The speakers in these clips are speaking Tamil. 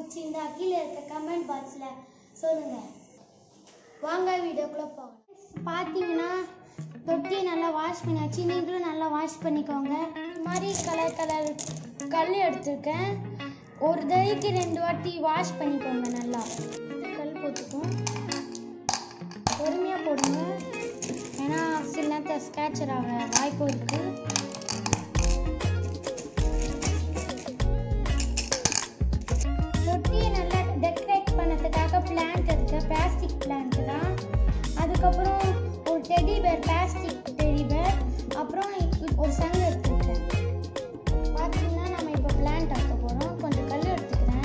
பிடிச்சிருந்தா கீழே இருக்க கமெண்ட் பாக்ஸில் சொல்லுங்கள் வாங்க வீடியோக்குள்ளே போகலாம் பார்த்தீங்கன்னா தொட்டியை நல்லா வாஷ் பண்ணியாச்சு நீங்களும் நல்லா வாஷ் பண்ணிக்கோங்க இது மாதிரி கலர் கலர் கல் எடுத்திருக்கேன் ஒரு தடவைக்கு ரெண்டு வாட்டி வாஷ் பண்ணிக்கோங்க நல்லா கல் போட்டுக்கும் பொறுமையாக போடுங்க ஏன்னா சில நேரத்தில் ஸ்கேச்சர் ஆக வாய்ப்பு இருக்குது தொட்டியை நல்லா டெக்கரேட் பண்ணதுக்காக பிளான்ட் இருக்கு பிளாஸ்டிக் பிளான்ட் தான் அதுக்கப்புறம் ஒரு teddy bear plastic teddy bear அப்புறம் இ- ஒரு சங்கு எடுத்துருக்கேன் பார்த்தீங்கன்னா நம்ம இப்போ பிளான்ட் ஆக்க போகிறோம் கொஞ்சம் கல் எடுத்துக்கிறேன்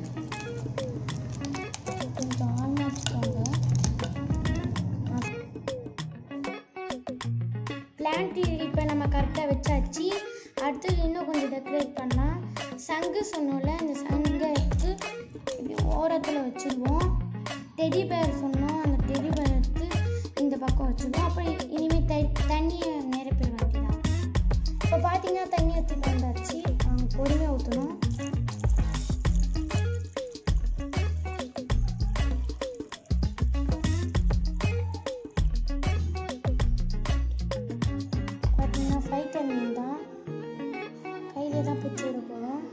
கொஞ்சம் ஆன் வச்சுக்கோங்க பிளான்ட் இப்போ நம்ம கரெக்டாக வச்சாச்சு அடுத்தது இன்னும் கொஞ்சம் டெக்கரேட் பண்ணலாம் சங்கு சொன்னோம்ல இந்த சங்கை எடுத்து இப்படி ஓரத்தில் வச்சுருவோம் டெடி பேர் சொன்னோம் அந்த டெடி பேர் எடுத்து இந்த பக்கம் வச்சுருவோம் அப்புறம் இனிமேல் த தண்ணியை நிரப்பிட வேண்டியதான் இப்போ பார்த்தீங்கன்னா தண்ணி எடுத்துட்டு வந்தாச்சு அஹ் பொறுமையாக ஊற்றணும் பார்த்தீங்கன்னா ஃபைட்டர் மீன் தான் கையில தான் பிடிச்சி விட போகிறோம்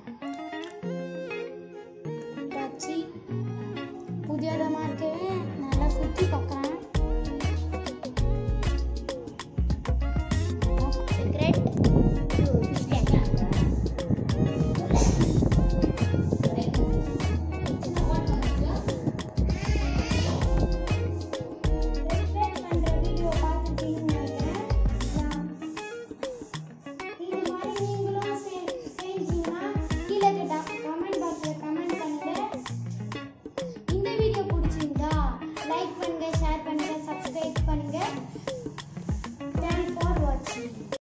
வச்சு புதிய இடமா இருக்கவே நல்லா சுற்றி பார்க்குறேன்